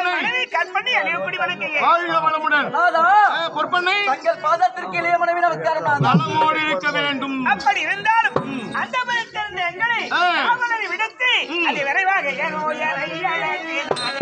பொற்பண்ணை மனைவி கற்பனை அனைவப்படி வணங்குங்க வாழ்க வளமுடன் நாதா ஆ, பொற்பண்ணை தங்கள் பாதத்திற்கு இளைய மனைவி நமஸ்காரம் நாதா நலமோடு இருக்க வேண்டும் அப்படி இருந்தாலும் அந்த பயத்திருந்த எங்களை ஆ. காவலரை விடுத்து அது விரைவாக ஏனோ ஏனை அழைத்து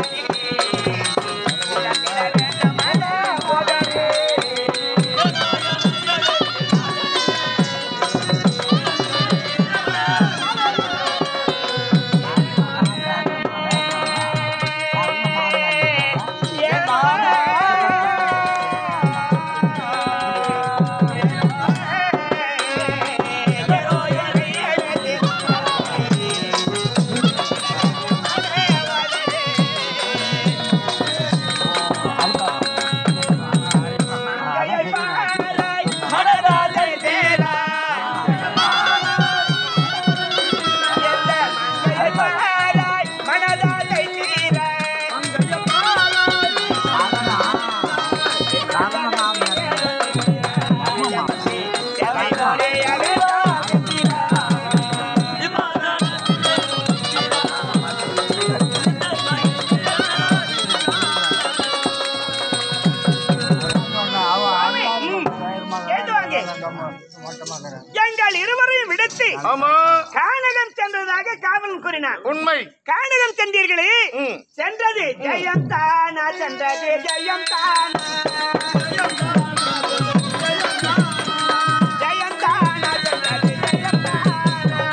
எங்கள் இருவரையும் விடுத்து ஆமா கானகம் சென்றதாக காவலன் கூறினார் உண்மை கானகம் சென்றீர்களே ம். சென்றது ஜெயம் தானா சென்றது ஜெயம் தானா ஜெயம் தானா சென்றது ஜெயம் தானா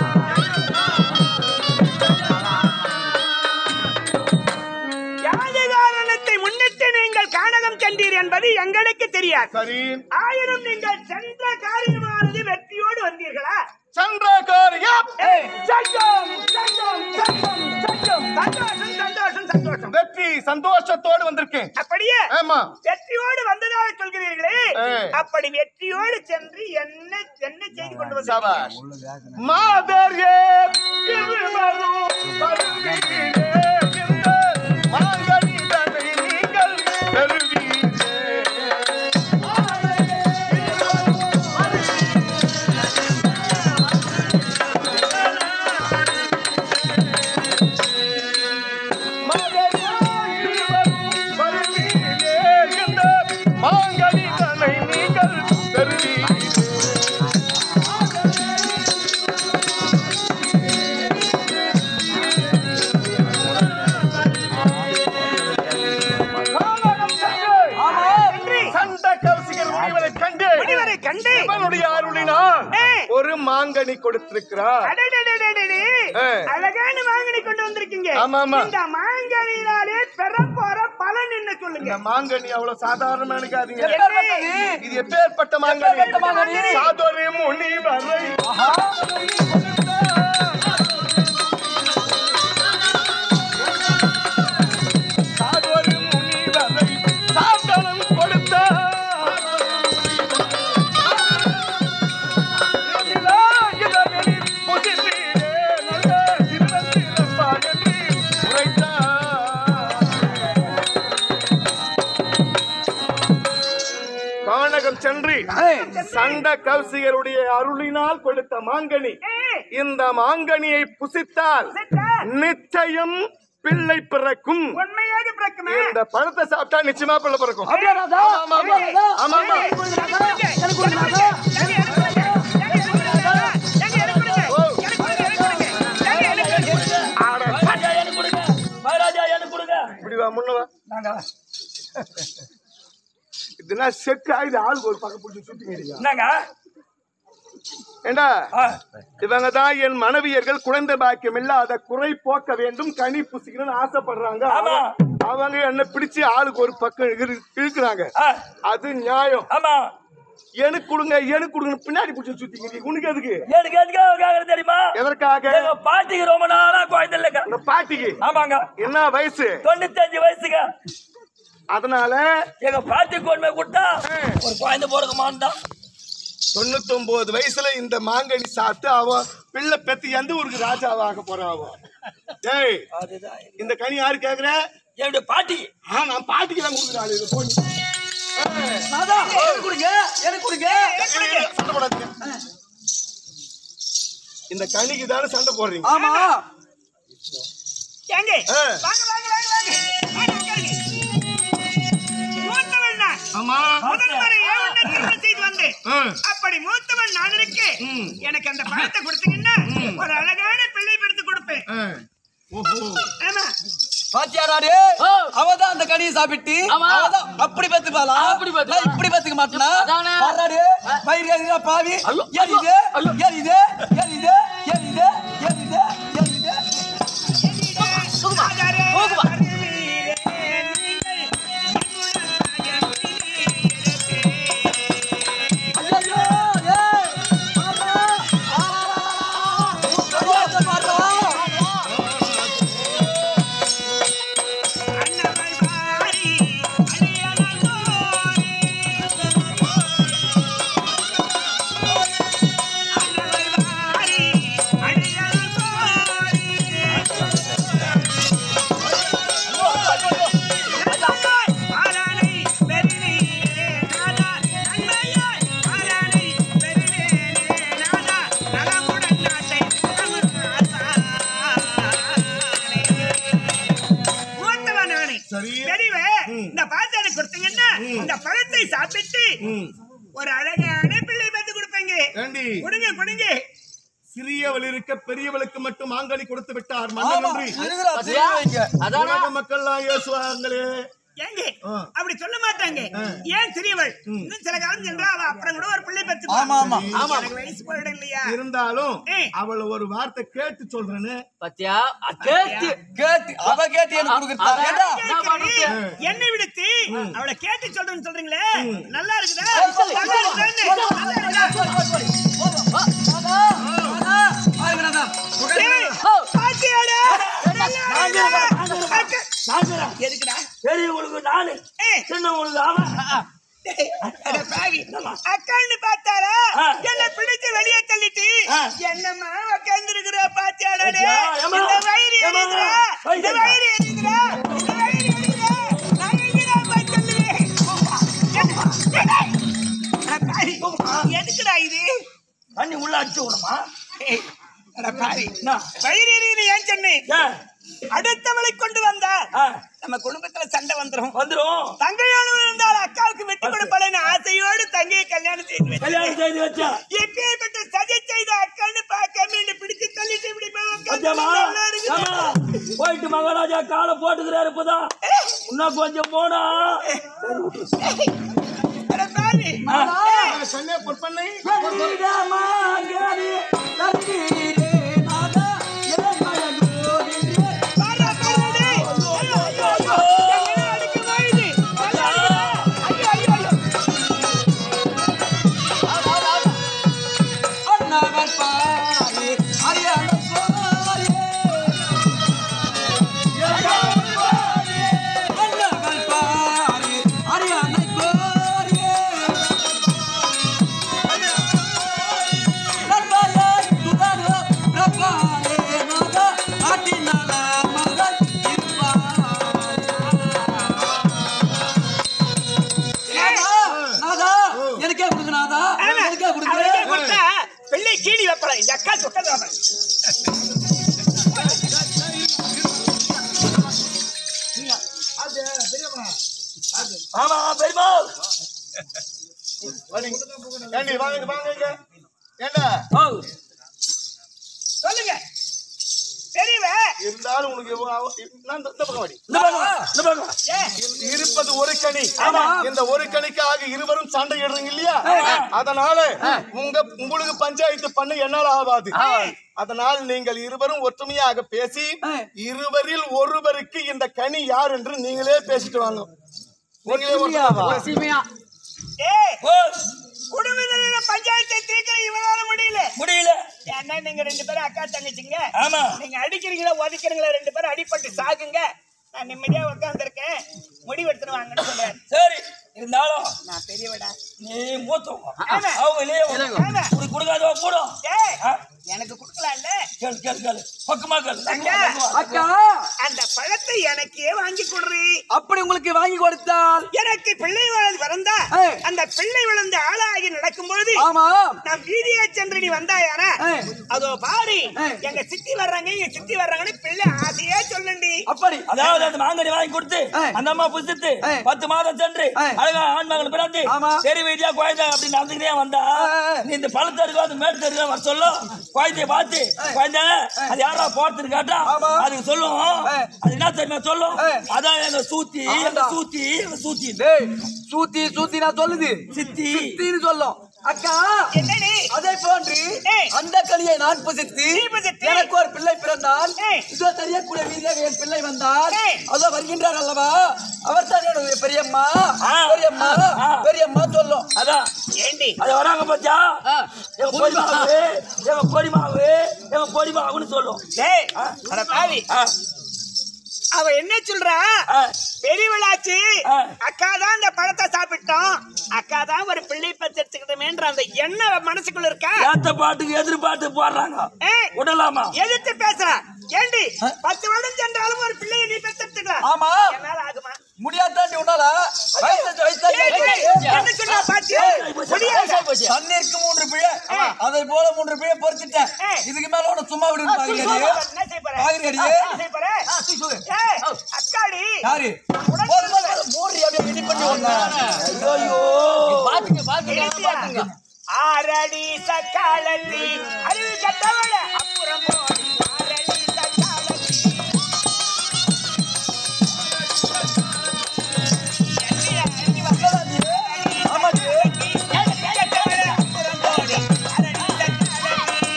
யாது காரணத்தை முன்னிட்டு நீங்கள் கானகம் சென்றீர் என்பது எங்களுக்கு தெரியாது சரி ஆயினும் நீங்கள் சென்ற காரியமானது வெற்றியோடு வந்தீர்களா சென்ற காரியம் ஏய், சங்கம், சங்கம், சங்கம், சங்கம். சந்தோஷம் சந்தோஷம் சந்தோஷம் வெற்றி சந்தோஷத்தோடு வந்திருக்கேன் அப்படியே ஆமா வெற்றியோடு வந்ததாக சொல்கிறீர்களே ஏய். அப்படி வெற்றியோடு சென்று என்ன என்ன செய்து கொண்டு வந்தீங்க சபாஷ் மாதர்யே இருவரும் வருவீரே இந்த மாங்கனிதனை நீங்கள் பெறுவீரே. மாதர்யே இருவரும் வருவீரே இந்த மாங்கனிதனை நீங்கள் பெறுவீரே. காலகம் சென்று ஆமா நன்றி. சண்ட கவசிகர் முனிவரை கண்டு முனிவரை கண்டு இவனுடைய அருளினால் ஏ. ஒரு மாங்கனி கொடுத்திருக்கிறார் அடடடடடடே. ஏ. அழகான மாங்கனி கொண்டு வந்திருக்கீங்க ஆமா, ஆமா. இந்த மாங்கனினாலே பெற போற பலன் என்ன சொல்லுங்க இந்த மாங்கனி அவ்வளவு சாதாரண நினைக்காதீங்க எப்பேற்பட்டது? இது எப்பேற்பட்ட எப்பேற்பட்ட மாங்கனி மாங்கனி? சாதொரு முனிவரை ஆஹா சாதொரு முனிவரை சாந்தனம் கொடுத்தார் இளங்கிழவனில் புசித்தீரே நல்ல சிறந்திருப்பார் என்று உரைத்தார். கானகம் சென்று சண்ட கௌசிகருடைய அருளினால் கொடுத்த மாங்கனி ஏ, இந்த மாங்கனியை புசித்தால் சித்தர், நிச்சயம் பிள்ளை பிறக்கும் உண்மையாக பிறக்குமே இந்த பழத்தை சாப்பிட்டா நிச்சயமா பிள்ளை பிறக்கும் அப்படியா நாதா ஆமா, ஆமா. அப்படியா நாதா? ஆமா, ஆமா. எனக்கு கொடுங்க நாதா. எனக்கு கொடுங்க நாதா. ஓ. ஆட, மகாராஜா எனக்கு கொடுங்க மகாராஜா எனக்கு கொடுங்க இப்படி வா முன்ன வா நாங்க இதெல்லாம் செட் ஆகுது ஆளுக்கு ஒரு பக்கம் பிடிச்சி சுத்திங்க நாங்க ஏண்டா இவங்க தான் என் மனைவியர்கள் குழந்தை பாக்கியம் இல்லாத குறை போக்க வேண்டும் கனி புசிக்கணும்னு ஆசைப்படுறாங்க ஆமா. அவங்க என்ன பிடிச்சு ஆளுக்கு ஒரு பக்கம் இழு- இழுக்குறாங்க ஆ, அது நியாயம் ஆமா எனக்கு கொடுங்க எனக்கு கொடுங்க பின்னாடி பிடிச்சி சுத்திங்க நீ உனக்கு எதுக்கு எனக்கு எதுக்காக கேக்குறது தெரியுமா எதற்காக எங்க பாட்டிக்கு ரொம்ப நாளா குழந்தை இல்லைங்க உங்க பாட்டிக்கு ஆமாங்க என்ன வயசு தொண்ணூத்தஞ்சு வயசுங்க அதனால எங்க பாட்டிக்கு உண்மை கொடுத்தா ஒரு குழந்தை போறதுக்கு மாட்டான் தொண்ணூத்தொன்பது வயசுல இந்த மாங்கனி சாப்பிட்டு அவ பிள்ளை பெத்து எந்த ஊருக்கு ராஜாவாக போறான் அவ ஏய் அதுதான் இந்த கனி யாரு கேக்குற என்னுடைய பாட்டி ஆ நான் பாட்டிக்கு தான் கொடுக்குறாள் இது போய் நாதா எனக்கு கொடுங்க எனக்கு கொடுங்க சண்டை போடாதீங்க இந்த கனிக்கு தானே சண்டை போடுறீங்க ஆமா ஏங்க ஆ. வாங்க வாங்க வாங்க வாங்க வாங்க உட்காருங்க ம். அப்படி மூத்தவன் நான் இருக்கேன் ம். எனக்கு அந்த பழத்தை கொடுத்தீங்கன்னா ஒரு அழகான பிள்ளை எடுத்து கொடுப்பேன் ஆ. ஓஹோ ஆமா பாத்தியாராரு ஓ. அவதான் அந்த கனியை சாப்பிட்டு ஆமா. அவதான் அப்படி பத்துப்பாளா அப்படி பத்துப்பா. நான் இப்படி பத்துக்க மாட்டேனா அதானே. பாராரு வயிறு எறிதா பாவி ஐயோ, எரியுது ஐயோ. எரியுது எரியுது எரியுது எரியுது எரியுது ஆகாரே, போகுமா. வருவீரே, நீங்கள் ஐயோ ஏய் பாரா ஆ பாரா அண்ணாவை வாரி, அடியவன் கோரி. அண்ணாவை வாரி, அடியவன் கோரி. நன்மையாய் ஆரானை பெறுவீரே நாதா. நன்மையாய் ஆரானை பெறுவீரே நாதா. நலமுடன் நாட்டை மூத்தவன் நானே. சரி. பெரியவே, இந்த பாத்தானை கொடுத்தீங்கன்னா இந்த பழத்தை சாப்பிட்டு ஒரு அழகான பிள்ளை பார்த்து கொடுப்பேங்க ஏண்டி கொடுங்க கொடுங்க சிறியவள் இருக்க பெரியவளுக்கு மட்டும் மாங்கனி கொடுத்து விட்டார் ஆமா மன்னன் என்று இதுடா பாத்தியா? வைங்க அதானா உலக மக்கள்லாம் ஏசுவாங்களே ஏங்க ஆ. அப்படி சொல்ல மாட்டாங்க ஏன் சிறியவள் இன்னும் சில காலம் சென்றா அவ அப்புறம் கூட ஒரு பிள்ளை பெற்று ஆமா ஆமா ஆமா எனக்கு வயசு போயிடும் இல்லையா இருந்தாலும் ஏய். அவள் ஒரு வார்த்தை கேட்டு சொல்றேன்னு பாத்தியா அ, கேட்டு கேட்டு அவ கேட்டு எனக்கு கொடுக்குறா அதான். ஏண்டா என்ன பண்ணுறது? என்னை விடுத்து அவளை கேட்டு சொல்றேன்னு சொல்றீங்களே நல்லா இருக்குதா சொல்லு. நல்லா இருக்குதான்னு? நல்லா இருக்குதா? பாருங்கடா தேவை. ஓ. பாத்தியாடா? நல்லா இருக்குதா? அக்கா. எதுக்குடா பெரியவங்களுக்கு நானு ஏய், சின்னவங்களுக்கு அவன் டேய், அட பாவி. அக்கான்னு பார்த்தாரா? ஆ. என்னை பிடிச்சு வெளியே தள்ளிட்டு, ஆ. என்னம்மா உக்காந்துருக்குற பாத்தியாடா டேய்? ஐயா, ஏம்மா? இந்த வயிறு ஏம்மா? எரியுதுடா. இந்த ஐயா. வயிறு எரியுதுடா. இந்த வயிறு எரியுதுடா. நான் எங்கடா போய் சொல்லுவேன்? டேய், அட பாவி. எதுக்குடா இது தண்ணி உள்ள அடிச்சு விடுமா ஏய், அட பாவி. வயிறு எரியுது ஏன் சொன்னேன் ஏன் அடுத்தவளை கொண்டு வந்தா ஆ, நம்ம குடும்பத்துல சண்டை வந்துரும் வந்துரும் தங்கையோடு இருந்தால் அக்காவுக்கு விட்டு கொடுப்பலன்னு ஆசையோடு தங்கையை கல்யாணம் செய்து வச்சேன். கல்யாணம் செய்து வச்சா எப்பேற்பட்ட சதி செய்த அக்கான்னு பார்க்காம என்ன பிடிச்சு தள்ளிட்டு இப்படி போய் உட்கார்ந்து பத்தியமா நல்லா இருக்குது. ஆமா போயிட்டு மகாராஜா காலை போட்டுக்கிறாரு இப்பதான் இன்னும் கொஞ்சம் போனா அட பாரு. ஏய், கண்ணே பொற்பண்ணை பாருடா, பாருடா, டேய். ஐயோ, ஐயோ, ஐயோ. எங்கடா அடிக்க வாயுது? நல்லா இருக்குதா? ஐயோ, ஐயோ, ஐயோ. எனக்கே கொடுங்க நாதா ஆமா, எனக்கே அவளுக்கே கொடுங்க கொடுத்தா பிள்ளை கீழி வைப்பலாம் இந்த அக்கா சொக்கதை வைப்பலாம் ஆமா பெரியமா ஏண்டி வாங்க இங்க, வாங்க இங்க. ஏண்டா ஓ சொல்லுங்க பெரியவ இருந்தாலும் உனக்கு எவ்வளவு அவ- நான் இந்த இந்த பக்கம் வாடி இந்த பக்கம் இந்த பக்கம் ஏன் இருப்பது ஒரு கனி ஆமா. இந்த ஒரு கணிக்காக இருவரும் சண்டை இடுறீங்க இல்லையா அதனால உங்க உங்களுக்கு பஞ்சாயத்து பண்ண என்னால ஆகாது அதனால் நீங்கள் இருவரும் ஒற்றுமையாக பேசி இருவரில் ஒருவருக்கு இந்த கனி யார் என்று நீங்களே பேசிட்டு வாங்க நீங்களே ஒற்றுமையா ஏய் ஓ குடும்பத்துல பஞ்சாயத்தை தீர்க்க இவனால முடியல முடியல ஏன்னா நீங்க ரெண்டு பேரும் அக்கா தங்கச்சிங்க ஆமா நீங்க அடிக்கிறீங்களா உதைக்கிறீங்களா ரெண்டு பேரும் அடிபட்டு சாகுங்க நான் நிம்மதியா உட்காந்துருக்கேன் முடிவு எடுத்துருவாங்கன்னு சொல்றாரு சரி இருந்தாலும் நான் பெரியவடா நீ மூத்தவங்க ஆமா. அவங்களே ஆமா. குடி கொடுக்காதவ கூடும் ஏய் ஆ? எனக்கு கொடுக்கலாம்ல கேளு கேளு கேளு பக்கமா கேளு அக்கா. அக்கா அந்த பழத்தை எனக்கே வாங்கி கொடுறீ அப்படி உங்களுக்கு வாங்கி கொடுத்தால் எனக்கு பிள்ளை வளர்ந்து பிறந்தா ஏய். அந்த பிள்ளை வளர்ந்து ஆளாகி நடக்கும் பொழுது ஆமா நான் வீதியை சென்று நீ வந்தாயானா ஏய். அதோ பாரு ஏய். எங்க சித்தி வர்றாங்க எங்க சித்தி வர்றாங்கன்னு பிள்ளை ஆசையே சொல்லுண்டி அப்படி அதாவது அந்த மாங்கனி வாங்கி கொடுத்து ஏய். அந்த அம்மா புசித்து ஏய். பத்து மாதம் சென்று ஏய். அழகா ஆண்மகள் பிறந்து ஆமா. சரி வைத்தியா குழந்தை அப்படி நடந்துக்கிட்டே வந்தா ஏய், ஏய். நீ இந்த பழத்தை இருக்கோ அந்த மேட்டு இருக்கோ வர சொல்லும் குழந்தைய பார்த்து குழந்தை அது யாரா போறதுன்னு கேட்டா ஆமா. அதுக்கு சொல்லும் ஏய். அது என்ன தெரியுமா சொல்லும் ஏய். அதான் எங்க சூத்தி எங்க ஆமாண்டா. சூத்தி எங்க சூத்தி டேய் சூத்தி சூத்தி நான் சொல்லுது சித்தி சித்தின்னு சொல்லும் அக்கா என்னடி அதே போன்று ஏய். அந்த கலியை நான் புசித்து நீ புசித்து. எனக்கு ஒரு பிள்ளை பிறந்தால் ஏய். இதோ தெரியக்கூடிய வீதியாக என் பிள்ளை வந்தால் ஏய். அதோ வருகின்றார் அல்லவா அவர் தான் என்னுடைய பெரியம்மா ஆ. பெரியம்மா ஆ. பெரியம்மா சொல்லும் அதான் ஏண்டி அது வராங்க பாத்தியா ஆ. எங்க பொடிமாவு எங்க பொடிமாவு எங்க பொடிமாவுன்னு சொல்லும் டேய் அட பாவி ஆ, அவ என்ன சொல்றா ஆ. பெரியவளாச்சு ஆ. அக்கா தான் இந்த பழத்தை சாப்பிட்டோம் அக்கா தான் ஒரு பிள்ளை பத்து எடுத்துக்கிட்டோமேன்ற அந்த எண்ணம் மனசுக்குள்ள இருக்கா ஏத்த பாட்டுக்கு எதிர்பார்த்து போடுறாங்க ஏய், விடலாமா எதிர்த்து பேசுறா ஏண்டி பத்து வருடம் சென்றாலும் ஒரு பிள்ளையை நீ பெத்தெடுத்துக்கலாம் ஆமா என்னால ஆகுமா முடியாதாண்டி உன்னால வயசு வயசாகி ஏய், ஏய், ஆயிடுச்சு. என்ன சொன்னா பாத்தியா முடியாது தண்ணீருக்கு மூன்று பிழை அதை போல மூன்று பிழை பொறுத்துட்டேன் ஏய். இதுக்கு மேல உன சும்மா விடுன்னு பாக்குறியா என்ன செய்ய போற? பாக்குறியா என்ன செய்ய போற? ஏய், அக்காடி யாரு உனக்கு போதும், போதும், மூடி அப்படியே ready பண்ணி ஒண்ணு. ஐயோ இடிச்சியா? ஆரடி சக்காலத்தி அறிவு கட்டவள அப்புறம் போடி ஆரடி சக்காலத்தி என்னையா, நீ வந்ததாடி? ஆமாடி. அறிவு கட்டவள அப்புறம் போடி ஆரடி சக்காலத்தி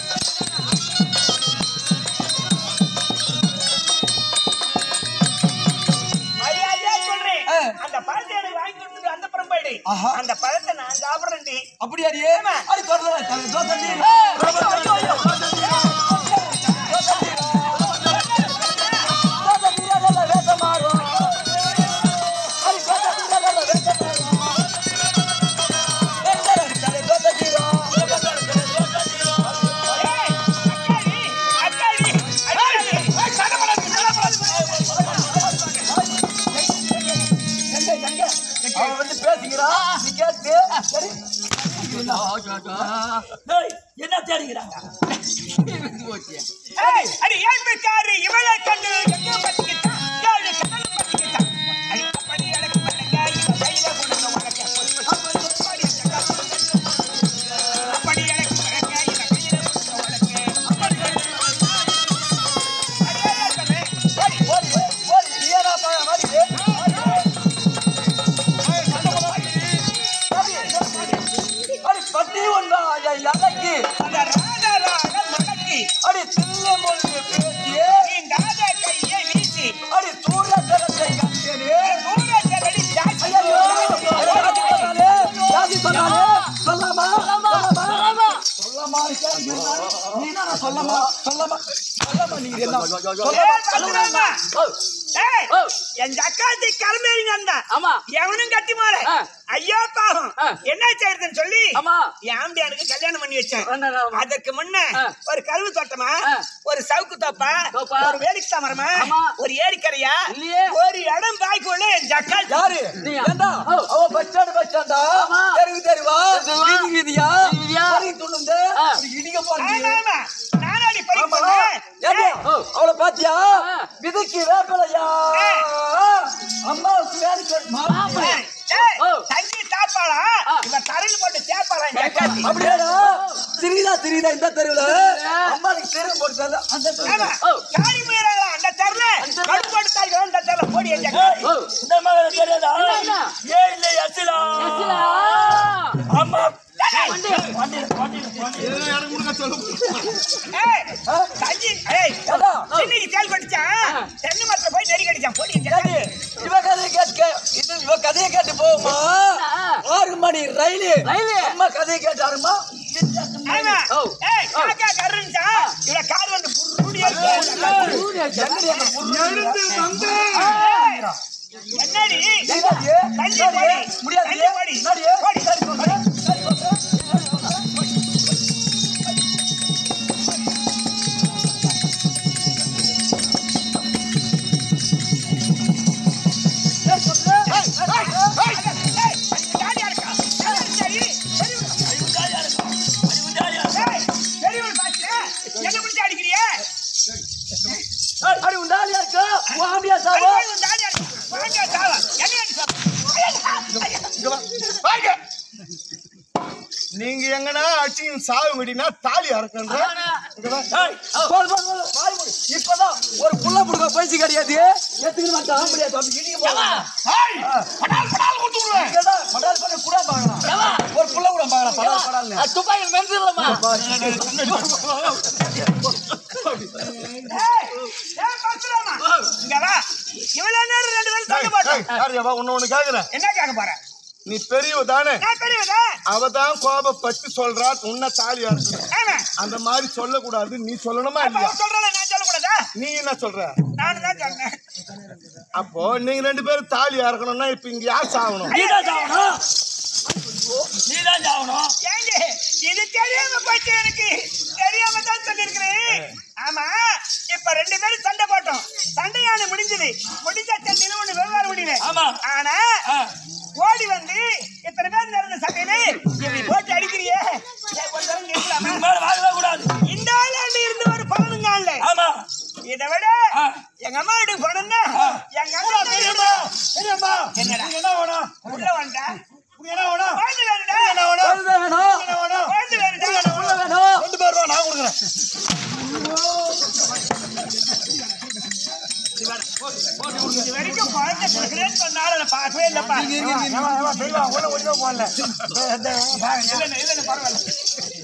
மரியாதையா சொல்றேன். ஆ. அந்த பழத்தை எனக்கு வாங்கி கொடுத்துட்டு அந்த புறம் போயிடு. ஆஹா. அந்த பழத்தை நான் சாப்பிடுறேன்டி அப்படியாடி ஆமா. அடி தொடர்ந்து தோசை தீ. தோசை தீராதல்ல, வேஷம் மாறும். அடி தோசை தீராதல்ல, வேஷம் மாறும். வேஷம் அடிச்சாலே தோசை தீரும். ஏய், அக்காடி, அக்காடி, அக்காடி. சண்டை போடாதீங்க, சண்டை போடாதீங்க. எங்க, எங்க? அவன் வந்து பேசுகிறா நீ கேட்டு சரி டேய், என்ன தேடிக்கிறாங்க ஏய், அடி ஏழ்மைக்காரி, இவளை கண்டு எங்க பத்திக்கிட்டான்? ஏழு கடல் பத்திக்கிட்டான். அடி, அப்படி எனக்கு பண்ணுங்க, இவ கையில கொடுங்க உனக்கு. அப்படி அந்த கப்பல். அப்படி எனக்கு பண்ணுங்க, இவ கையில கொடுங்க உனக்கு. அப்படி மரியாதையா சொல்றேன். ஓடி, ஓடி ஓடி நீயா பாய மாதிரி அடி பட்டி ஒன்றா இலக்கி அந்த ராஜா ராக மடக்கி, அடி தில்ல மொழி பேசியே நீ ராஜா கையை வீசி, அடி சூரிய தரத்தை கண்டேனே தூரத்தடி ஜாஸ்தி. ஐயோ ராஜி சொன்னாலே ராஜி சொன்னாலே சொல்லாமா சொல்லாமா சொல்லாமா நீ நான் சொல்லாமா சொல்லாமா சொல்லாமா நீங்க என்ன ஏய், பத்துராமா. ஏய், என் அக்காத்தி கருமேறிங்க அந்த ஆமா. எவனும் கட்டி மாற ஆ. ஐயோ பாவம் ஆ. என்ன செய்யறதுன்னு சொல்லி ஆமா. என் ஆம்பியானுக்கு கல்யாணம் பண்ணி வச்சேன் ஆமா, ஆமா. அதுக்கு முன்ன ஆ. ஒரு கருவு தோட்டமா ஆ. ஒரு சவுக்கு தோப்பா தோப்பா. ஒரு வேலிக்கு மரமா ஆமா. ஒரு ஏரிக்கரையா இல்லையே. ஒரு இடம் பாய்க்குள்ள என் ஜக்கா யாரு நீயா? ஏண்டா ஓ. அவ பஸ் ஸ்டாண்ட் பஸ் ஸ்டாண்டா ஆமா. தெருவு தெருவா தெருவா. வீதி வீதியா வீதி வீதியா. வரி துணுந்து ஆ. இடிக்க போறீங்க ஆமா நானாடி பறி ஆமா. பண்ணேன் ஏண்டா, ஓ. அவளை பாத்தியா ஆ. விதைக்கு வேப்பலையா ஆ. அம்மாவுக்கு வேலைக்கு மாப்பிள்ளை. ஏய், ஓ. தங்கி தாப்பாளா ஆ. இவன் தரையில் போட்டு தேப்பாளா என் ஜக்காத்தி அப்படியாடா திரியுதா திரியுதா இந்த தெருவுல தெருவுல. அம்மாவுக்கு தெருவு போட்டு அந்த தெருவுல. ஆமா ஓ. காரி முயறாங்களா அந்த தெருல அந்த தெருல. கடுப்பாடு தாய்கள் அந்த தெருல போடி என் ஏய், ஜக்காத்தி ஓ. இந்த மாதிரி தெரியாதா என்ன? ஏ இல்ல எஸ்லா எஸ்லா. ஆமா வண்டி. வண்டியில வண்டியில வண்டியில ஏய், தஞ்சி, ஏய், ஏண்டா, சின்னைக்கு தேள் கொட்டிச்சா, தென்னை மரத்துல போய் நெறி கடிச்சான், போடி என் ஏண்டி, ஜக்காத்தி. இவ கதையை கேட்க இது இவ கதையை கேட்டு போகுமா ஆ. ஆறு மணி ரயிலு ரயிலு. அம்மா கதையை கேட்டாருமா ஆமா. ஓ. ஏய், காக்கா கருன்னுச்சா, இவள காது வந்து புர்ருடி அடிச்சு. ஊரு அடிச்சா. ஏய், என்னடி தள்ளி போடி. முடியாது தள்ளி போடி. போடி. நீங்க எங்கனா அடிச்சு சாவு விடினா தாலி அறக்கன்ற இங்க வா. போடு, போடு, போடு, வாய் மூடு. இப்பதான் ஒரு புள்ள புடுங்க பைசு கிடையாது எத்துக்கு மாட்டான் முடியாது அப்படி இடிக்க போறான் ஏய், படால், படால் கொடுத்து விடுவேன். இங்கதான் படால் பண்ண கூட பார்க்கலாம் ஒரு புள்ள கூட பார்க்கலாம் படால் படால்னு துப்பாக்கி மென்சிடலாமா ஏய், ஏய், பரசுராமா, இங்க வா. இவ்வளவு நேரம் ரெண்டு பேரும் சண்டை ஏய், போட்டோம். ஏய், யாரையா வா, உன்னை ஒண்ணு கேக்குறேன். என்ன கேட்க போற நீ பெரியவ தானே நான் பெரியவதா அவதான் கோபப்பட்டு சொல்றா உன்ன தாலி அறுக்கணும் ஆமா அந்த மாதிரி சொல்லக்கூடாது நீ சொல்லணுமா அப்ப இல்லையா அவன் சொல்றத நான் சொல்லக்கூடாதா நீ என்ன சொல்ற நானும் தான் சொன்னேன் அப்போ நீங்க ரெண்டு பேரும் தாலி அறக்கணும்னா இப்ப இங்க யார் சாகணும் நீதான் சாவணும் நீதான் சாவணும் ஏங்க இது தெரியாம போச்சு எனக்கு தெரியாம தான் சொல்லிருக்கிறேன் ஆமா இப்ப ரெண்டு பேரும் சண்டை போட்டோம் சண்டையான முடிஞ்சது முடிஞ்ச சண்டையில ஒண்ணு வெவ்வேறு முடிவு ஆமா. ஆனா ஆ. ஓடி வந்து இத்தனை பேர் நடந்த சண்டையில இப்படி போட்டு அடிக்கிறியே இதை ஒரு தரம் கேட்கலாமா இதுக்கு மேல வாழவே கூடாது இந்த ஆளாண்டு இருந்து ஒரு பலனுங்க இல்ல ஆமா இதை விட ஆ. எங்க அம்மா வீட்டுக்கு போனோம்னா எங்க அம்மா தெரியுமா தெரியுமா என்னடா? நீங்க என்ன வேணும் உள்ள வந்தா உனக்கு என்ன வேணும் வாழ்ந்து வேணுடா என்ன வேணும் சொல்லுதே வேணும் என்ன வேணும் வாழ்ந்து வேணுடா புள்ள வேணும் ரெண்டு பேர் ரூபா நான் கொடுக்குறேன் இது வரைக்கும் குழந்தை கொடுக்குறேன்னு சொன்னாலும் அதை பார்க்கவே இல்லப்பா இல்லைன்னு இல்லைன்னு பரவாயில்ல